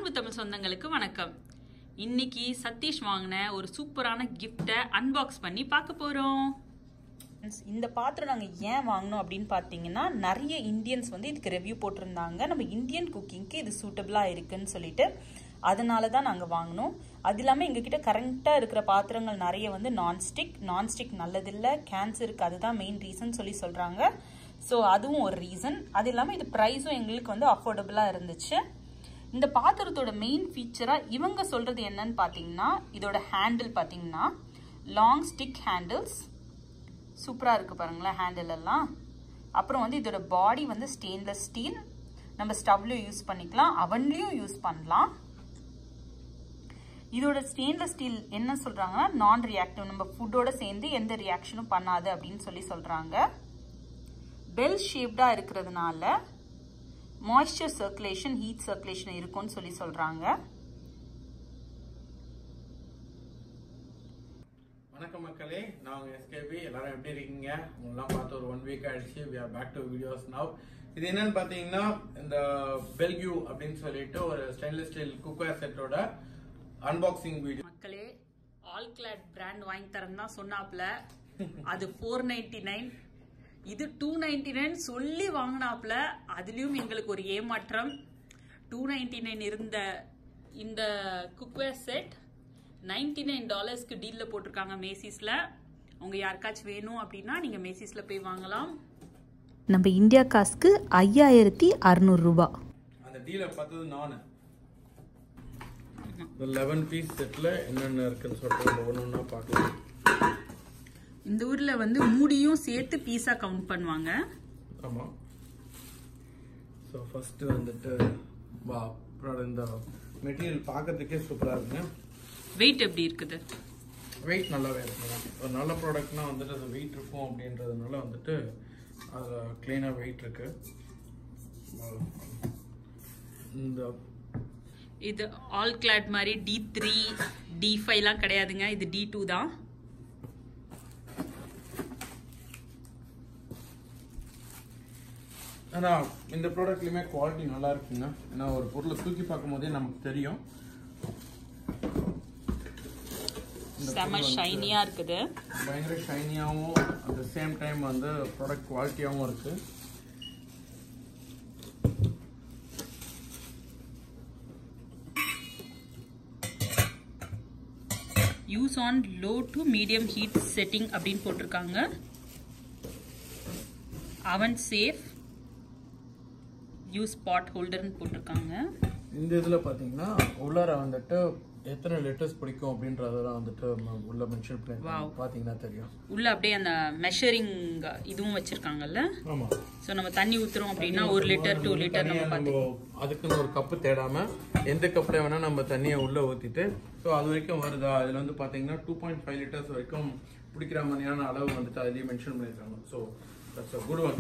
அன்பு தமிழ் சொந்தங்களுக்கு வணக்கம் இன்னைக்கு சதீஷ் வாங்கின ஒரு சூப்பரான கிஃப்டை அன்பாக்ஸ் பண்ணி பார்க்க போறோம் இந்த பாத்திரம் நாங்கள் ஏன் வாங்கினோம் அப்படின்னு பார்த்தீங்கன்னா நிறைய இந்தியன்ஸ் வந்து இதுக்கு ரிவ்யூ போட்டிருந்தாங்க நம்ம இந்தியன் குக்கிங்க்கு இது சூட்டபிளாக இருக்குன்னு சொல்லிட்டு அதனால தான் நாங்கள் வாங்கினோம் அது இல்லாமல் எங்ககிட்ட கரண்ட்டாக இருக்கிற பாத்திரங்கள் நிறைய வந்து நான்ஸ்டிக் நான்ஸ்டிக் நல்லதில்லை கேன்சருக்கு அதுதான் மெயின் ரீசன் சொல்லி சொல்கிறாங்க ஸோ அதுவும் ஒரு ரீசன் அது இல்லாமல் இது ப்ரைஸும் எங்களுக்கு வந்து அஃபோர்டபுளாக இருந்துச்சு இந்த பாத்திரத்தோட மெயின் ஃபீச்சராக இவங்க சொல்கிறது என்னன்னு பார்த்தீங்கன்னா இதோட ஹேண்டில் பார்த்தீங்கன்னா லாங் ஸ்டிக் ஹேண்டில்ஸ் சூப்பராக இருக்குது பாருங்களேன் ஹேண்டில் எல்லாம் அப்புறம் வந்து இதோட பாடி வந்து ஸ்டெயின்லெஸ் ஸ்டீல் நம்ம ஸ்டவ்லையும் யூஸ் பண்ணிக்கலாம் அவன்லேயும் யூஸ் பண்ணலாம் இதோட ஸ்டெயின்லெஸ் ஸ்டீல் என்ன சொல்கிறாங்கன்னா நான் ரியாக்டிவ் நம்ம ஃபுட்டோட சேர்ந்து எந்த ரியாக்ஷனும் பண்ணாது அப்படின்னு சொல்லி சொல்கிறாங்க பெல் ஷேப்டாக இருக்கிறதுனால மாய்ஸ்சர் சர்க்குலேஷன் ஹீட் சர்க்குலேஷன் இருக்கும்னு சொல்லி சொல்கிறாங்க வணக்கம் மக்களே நான் உங்க எஸ்கேபி எல்லாரும் எப்படி இருக்கீங்க உங்களெல்லாம் பார்த்து ஒரு ஒன் வீக் ஆயிடுச்சு we are back to videos now இது என்னன்னு பார்த்தீங்கன்னா இந்த பெல்கியூ அப்படின்னு சொல்லிட்டு ஒரு ஸ்டெயின்லெஸ் ஸ்டீல் குக்வேர் செட்டோட அன்பாக்சிங் வீடியோ மக்களே ஆல் கிளாட் பிராண்ட் வாங்கி தரேன் தான் சொன்னாப்ல அது ஃபோர் நைன்டி நைன் இது டூ நைன்டி நைன் சொல்லி வாங்கினாப்ல அதுலயும் எங்களுக்கு ஒரு ஏமாற்றம் டூ நைன்டி நைன் இருந்த இந்த குக்வேர் செட் நைன்டி நைன் டாலர்ஸ்க்கு டீலில் போட்டிருக்காங்க மேசிஸில் உங்க யாருக்காச்சும் வேணும் அப்படின்னா நீங்கள் மேசிஸில் போய் வாங்கலாம் நம்ம இந்தியா காசுக்கு ஐயாயிரத்தி அறநூறுரூபா அந்த டீலை பார்த்தது நான் இந்த லெவன் பீஸ் செட்டில் என்னென்ன இருக்குன்னு சொல்லிட்டு நம்ம ஒன்று ஒன்றா பார்க்கலாம் இந்த ஊரில் வந்து மூடியும் சேர்த்து பீஸாக கவுண்ட் பண்ணுவாங்க ஆமாம் ஸோ ஃபஸ்ட்டு வந்துட்டு வா அப்புறம் இந்த மெட்டீரியல் பார்க்கறதுக்கே சூப்பராக இருக்குங்க வெயிட் எப்படி இருக்குது வெயிட் நல்லாவே இருக்குங்க ஒரு நல்ல ப்ராடக்ட்னா வந்துட்டு அது வெயிட் இருக்கும் அப்படின்றதுனால வந்துட்டு அதில் க்ளீனாக வெயிட் இருக்கு இந்த இது ஆல் கிளாட் மாதிரி டி த்ரீ டி ஃபைவ்லாம் கிடையாதுங்க இது டி டூ தான் ஆனால் இந்த ப்ராடக்ட்லையுமே குவாலிட்டி நல்லா இருக்குங்க ஏன்னா ஒரு பொருளை தூக்கி பார்க்கும் போதே நமக்கு தெரியும் இந்த செம பொருள் வந்து ஷைனியா இருக்குது பயங்கர ஷைனியாகவும் அட் த சேம் டைம் வந்து ப்ராடக்ட் குவாலிட்டியாகவும் இருக்குது use on low to medium heat setting அப்படின்னு போட்டிருக்காங்க அவன் சேஃப் யூஸ் பாட் ஹோல்டர்னு போட்டிருக்காங்க இந்த இதில் பார்த்தீங்கன்னா உள்ளார வந்துட்டு எத்தனை லிட்டர்ஸ் பிடிக்கும் அப்படின்றதெல்லாம் வந்துட்டு ம- உள்ள மென்ஷன் பண்ணிருக்காங்க பார்த்தீங்கன்னா தெரியும் உள்ள அப்படியே அந்த மெஷரிங் இதுவும் வச்சிருக்காங்கல்ல ஆமாம் ஸோ நம்ம தண்ணி ஊத்துறோம் அப்படின்னா ஒரு லிட்டர் டூ லிட்டர் நம்ம பார்த்து அதுக்குன்னு ஒரு கப்பு தேடாம எந்த கப்ல வேணா நம்ம தண்ணியை உள்ள ஊத்திட்டு ஸோ அது வரைக்கும் வருதா இதுல வந்து பாத்தீங்கன்னா டூ பாயிண்ட் ஃபைவ் லிட்டர்ஸ் வரைக்கும் பிடிக்கிற மாதிரியான அளவு வந்துட்டு அதுலயே மென்ஷன் பண்ணிருக்காங்க so that's a good one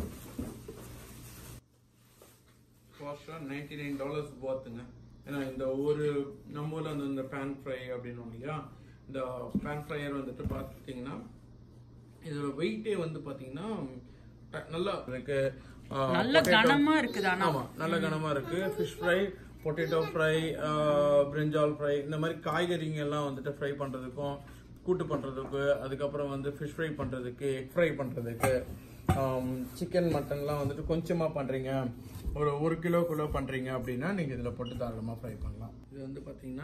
காஸ்டாக நைன்டி நைன் டாலர்ஸ் பார்த்துங்க ஏன்னா இந்த ஒரு நம்ம ஊர்ல அந்த இந்த பேன் ஃப்ரை அப்படின்னு இல்லையா இந்த பேன் ஃப்ரையர் வந்துட்டு பார்த்தீங்கன்னா இதோட வெயிட்டே வந்து பாத்தீங்கன்னா ட- நல்லா இருக்கு ஆஹ், நல்ல potato- கனமா இருக்குது ஆனா ஆமா நல்ல கனமா இருக்கு fish fry potato fry brinjal fry இந்த மாதிரி காய்கறிங்க எல்லாம் வந்துட்டு ஃப்ரை பண்றதுக்கும் கூட்டு பண்றதுக்கு அதுக்கப்புறம் வந்து ஃபிஷ் ஃப்ரை பண்றதுக்கு எக் ஃப்ரை பண்றதுக்கு சிக்கன் மட்டன்லாம் வந்துட்டு கொஞ்சமா பண்றீங்க ஒரு ஒரு கிலோக்குள்ள பண்றீங்க அப்படின்னா நீங்க இதுல போட்டு தாராளமா ஃப்ரை பண்ணலாம் இது வந்து பாத்தீங்கன்னா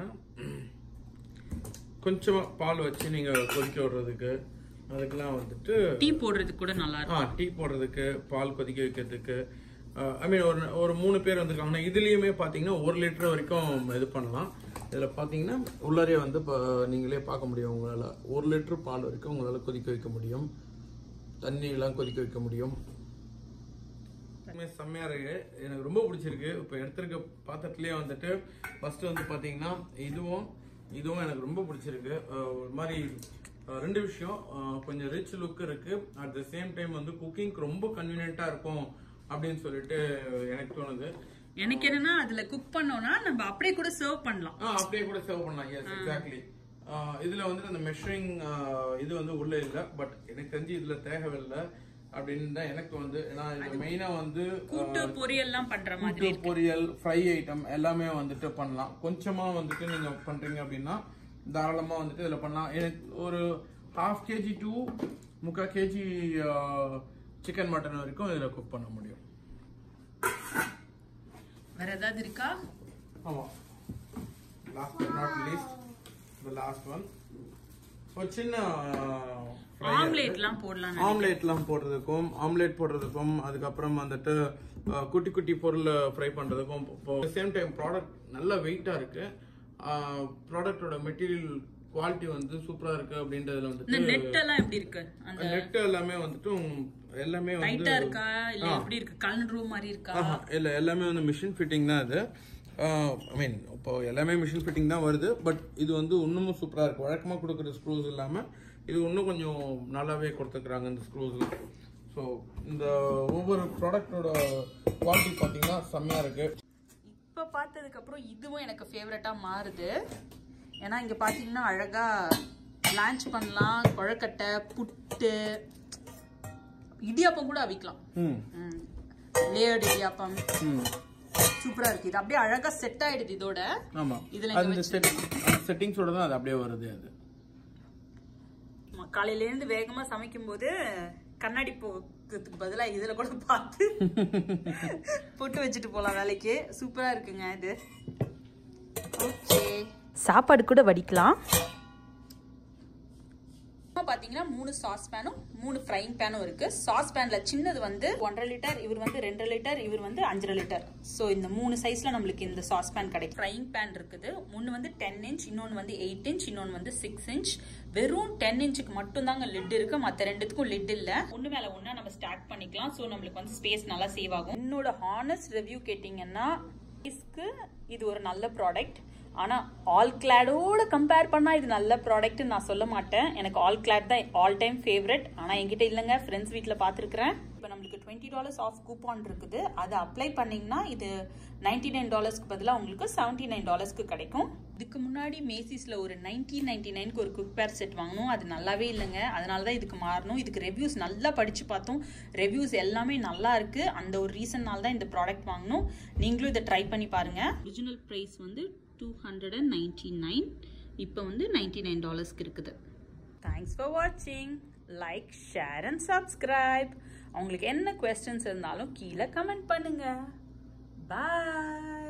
கொஞ்சமா பால் வச்சு நீங்க கொதிக்க விடுறதுக்கு அதுக்கெல்லாம் வந்துட்டு டீ போடுறதுக்கு கூட நல்லா இருக்கும் ஆ டீ போடுறதுக்கு பால் கொதிக்க வைக்கிறதுக்கு ஐ மீன் ஒரு ஒரு மூணு பேர் வந்திருக்காங்கன்னா இதுலயுமே பாத்தீங்கன்னா ஒரு லிட்டர் வரைக்கும் இது பண்ணலாம் இதுல பாத்தீங்கன்னா உள்ளாரே வந்து இப்போ நீங்களே பார்க்க முடியும் உங்களால ஒரு லிட்டர் பால் வரைக்கும் உங்களால கொதிக்க வைக்க முடியும் தண்ணி எல்லாம் கொதிக்க வைக்க முடியும் உண்மையா செம்மையா இருக்கு எனக்கு ரொம்ப பிடிச்சிருக்கு இப்போ எடுத்திருக்க பாத்திரத்துலயே வந்துட்டு ஃபர்ஸ்ட் வந்து பாத்தீங்கன்னா இதுவும் இதுவும் எனக்கு ரொம்ப பிடிச்சிருக்கு அஹ் ஒரு மாதிரி அஹ் ரெண்டு விஷயம் அஹ் கொஞ்சம் ரிச் லுக் இருக்கு அட் த சேம் டைம் வந்து குக்கிங்க்கு ரொம்ப கன்வீனியன்ட்டா இருக்கும் அப்படின்னு சொல்லிட்டு எனக்கு தோணுது எனக்கு என்னன்னா அதுல குக் பண்ணோம்னா நம்ம அப்படியே கூட சர்வ் பண்ணலாம் ஆ அப்படியே கூட சர்வ் பண்ணலாம் எஸ் எக்ஸாக்ட்லி இதுல வந்துட்டு அந்த மெஷரிங் இது வந்து உள்ள இல்ல பட் எனக்கு தெரிஞ்சு இதுல தேவையில்லை அப்படின்னு தான் எனக்கு வந்து ஏன்னா இது மெயினா வந்து கூட்டு பொரியல்லாம் பண்ற மாதிரி கூட்டு பொரியல் ஃப்ரை ஐட்டம் எல்லாமே வந்துட்டு பண்ணலாம் கொஞ்சமா வந்துட்டு நீங்க பண்றீங்க அப்படின்னா தாராளமா வந்துட்டு இதுல பண்ணலாம் எனக்கு ஒரு ஹாஃப் கேஜி டு முக்கால் கேஜி சிக்கன் மட்டன் வரைக்கும் இதுல குக் பண்ண முடியும் வேற ஏதாவது இருக்கா ஆமா last but not least the last one ஒரு சின்ன ஆம்லேட்லாம் போடலாம் ஆம்லேட்லாம் போடுறதுக்கும் ஆம்லேட் போடுறதுக்கும் அதுக்கப்புறம் வந்துட்டு அஹ், குட்டி குட்டி பொருளை ஃப்ரை பண்றதுக்கும் சேம் டைம் ப்ராடக்ட் நல்ல வெயிட்டா இருக்கு ப்ராடக்டோட மெட்டீரியல் குவாலிட்டி வந்து சூப்பரா இருக்கு அப்படின்றதுல இந்த வந்துட்டு நெட் எல்லாம் எப்படி இருக்கு அந்த நெட் எல்லாமே வந்துட்டு உம், எல்லாமே வந்து டைட்டா இருக்கா இல்ல எப்படி இருக்கு கலண்டர் ரூம் மாதிரி இருக்கா ஆஹா, இல்ல எல்லாமே வந்து மிஷின் ஃபிட்டிங் தான் இது ஐ மீன் இப்போ எல்லாமே மிஷின் ஃபிட்டிங் தான் வருது பட் இது வந்து இன்னமும் சூப்பரா இருக்கு வழக்கமா கொடுக்குற ஸ்க்ரூஸ் இல்லாம இது இன்னும் கொஞ்சம் நல்லாவே கொடுத்துக்கிறாங்க இந்த ஸ்க்ரூஸ் ஸோ இந்த ஒவ்வொரு ப்ராடக்டோட குவாலிட்டி பார்த்தீங்கன்னா செம்மையா இருக்கு இப்ப பார்த்ததுக்கு அப்புறம் இதுவும் எனக்கு ஃபேவரட்டா மாறுது ஏன்னா இங்க பாத்தீங்கன்னா அழகா லான்ச் பண்ணலாம் கொழக்கட்டை புட்டு இடியாப்பம் கூட அவிக்கலாம் ம் லேயர்டு இடியாப்பம் ம் சூப்பரா இருக்கு இது அப்படியே அழகா செட் ஆயிடுது இதோட ஆமா இதுல அந்த செட் செட்டிங்ஸோட தான் அது அப்படியே வருது அது ஆமா, காலையில இருந்து வேகமா சமைக்கும் போது கண்ணாடி போக்கிறதுக்கு பதிலா இதுல கூட பார்த்து போட்டு வச்சுட்டு போலாம் வேலைக்கு சூப்பரா இருக்குங்க இது ஓகே சாப்பாடு கூட வடிக்கலாம் பாத்தீங்கன்னா மூணு சாஸ் பேனும் மூணு ஃப்ரைங் பேனும் இருக்கு சாஸ் பேன்ல சின்னது வந்து ஒன்றரை லிட்டர் இவர் வந்து ரெண்டரை லிட்டர் இவர் வந்து அஞ்சரை லிட்டர் ஸோ இந்த மூணு சைஸ்ல நம்மளுக்கு இந்த சாஸ் பேன் கிடைக்கும் ஃப்ரைங் பேன் இருக்குது ஒன்னு வந்து டென் இன்ச் இன்னொன்னு வந்து எயிட் இன்ச் இன்னொன்னு வந்து சிக்ஸ் இன்ச் வெறும் டென் இன்ச்சுக்கு மட்டும் தாங்க லிட் இருக்கு மத்த ரெண்டுத்துக்கும் லிட் இல்ல ஒண்ணு மேல ஒண்ணா நம்ம ஸ்டார்ட் பண்ணிக்கலாம் ஸோ நம்மளுக்கு வந்து ஸ்பேஸ் நல்லா சேவ் ஆகும் என்னோட ஹானஸ்ட் ரிவ்யூ கேட்டீங்கன்னா க்கு இது ஒரு நல்ல ப்ராடக்ட் ஆனா ஆல் கிளாடோட கம்பேர் பண்ணா இது நல்ல ப்ராடக்ட் நான் சொல்ல மாட்டேன் எனக்கு ஆல் கிளாட் தான் ஆல் டைம் ஃபேவரட் ஆனா என்கிட்ட இல்லைங்க ஃப்ரெண்ட்ஸ் வீட்ல பாத்துருக்கேன் இப்போ நம்மளுக்கு டுவெண்ட்டி டாலர்ஸ் ஆஃப் கூப்பான் இருக்குது அதை அப்ளை பண்ணீங்கன்னா இது நைன்டி நைன் டாலர்ஸ்க்கு பதிலாக உங்களுக்கு செவன்டி நைன் டாலர்ஸ்க்கு கிடைக்கும் இதுக்கு முன்னாடி மேசிஸ்ல ஒரு நைன்டீன் நைன்டி நைனுக்கு ஒரு குக் பேர் செட் வாங்கணும் அது நல்லாவே இல்லைங்க அதனால தான் இதுக்கு மாறணும் இதுக்கு ரிவ்யூஸ் நல்லா படிச்சு பார்த்தோம் ரிவ்யூஸ் எல்லாமே நல்லா இருக்கு அந்த ஒரு ரீசன்னால தான் இந்த ப்ராடக்ட் வாங்கணும் நீங்களும் இதை ட்ரை பண்ணி பாருங்க ஒரிஜினல் ப்ரைஸ் வந்து two hundred and ninety nine இப்போ வந்து நைன்டி நைன் டாலர்ஸ்க்கு இருக்குது தேங்க்ஸ் ஃபார் வாட்சிங் லைக் ஷேர் அண்ட் சப்ஸ்கிரைப் உங்களுக்கு என்ன கொஸ்டின்ஸ் இருந்தாலும் கீழே கமெண்ட் பண்ணுங்க பாய்